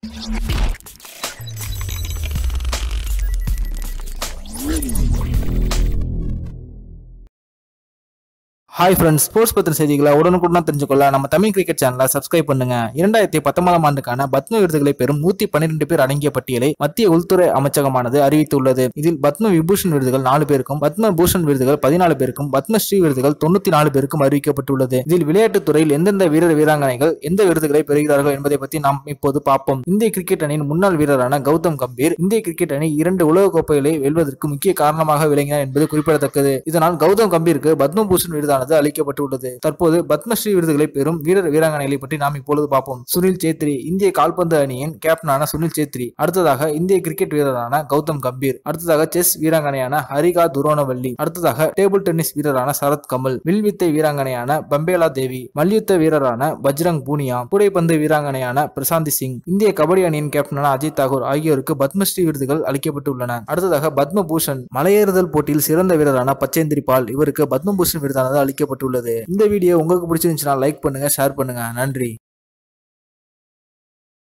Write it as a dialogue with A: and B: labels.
A: hi friends sports பத்திர செய்திகளை உடனுக்குடன் தெரிஞ்சுக்கொள்ள நம்ம தமிழ் கிரிக்கெட் சேனலை சப்ஸ்கிரைப் பண்ணுங்க இரண்டாயிரத்தி பத்தொன்பதாம் ஆண்டுக்கான பத்ம விருதுகளை பெறும் நூத்தி பன்னிரெண்டு பேர் அடங்கிய பட்டியலை மத்திய உள்துறை அமைச்சகமானது அறிவித்துள்ளது இதில் பத்ம விபூஷன் விருதுகள் நாலு பேருக்கும் பத்ம பூஷன் விருதுகள் பதினாலு பேருக்கும் பத்மஸ்ரீ விருதுகள் தொண்ணூத்தி நாலு பேருக்கும் அறிவிக்கப்பட்டுள்ளது இதில் விளையாட்டுத் துறையில் எந்தெந்த வீரர் வீராங்கனைகள் எந்த விருதுகளை பெறுகிறார்கள் என்பதை பற்றி நாம் இப்போது பார்ப்போம் இந்திய கிரிக்கெட் அணியின் முன்னாள் வீரரான கௌதம் கம்பீர் இந்திய கிரிக்கெட் அணி இரண்டு உலக கோப்பைகளை வெல்வதற்கு முக்கிய காரணமாக விளங்கினார் என்பது குறிப்பிடத்தக்கது இதனால் கௌதம் கம்பீருக்கு பத்மபூஷன் விருதானது அளிக்கப்பட்டுள்ளது தற்போது பத்மஸ்ரீ விருதுகளை பெறும் வீரர் வீராங்கனைகளை பற்றி நாம் இப்பொழுது பார்ப்போம் சுனில் சேத்ரி இந்திய கால்பந்து அணியின் கேப்டனான சுனில் சேத்ரி அடுத்ததாக இந்திய கிரிக்கெட் வீரரான கௌதம் கம்பீர் அடுத்ததாக செஸ் வீராங்கனையான ஹரிகா துரோணவல்லி அடுத்ததாக டேபிள் டென்னிஸ் வீரரான சரத் கமல் வில்வித்தை வீராங்கனையான பம்பேலா தேவி மல்யுத்த வீரரான பஜ்ரங் பூனியா கூடைப்பந்து வீராங்கனையான பிரசாந்தி சிங் இந்திய கபடி அணியின் கேப்டனான அஜித் தாகூர் ஆகியோருக்கு பத்மஸ்ரீ விருதுகள் அளிக்கப்பட்டுள்ளன அடுத்ததாக பத்மபூஷன் மலையேறுதல் போட்டியில் சிறந்த வீரரான பச்சேந்திரி பால் இவருக்கு பத்மபூஷன் விருதானது அளிக்கப்பட்டுள்ளது இந்த வீடியோ உங்களுக்கு பிடிச்சிருந்துச்சுன்னா லைக் பண்ணுங்க ஷேர் பண்ணுங்க நன்றி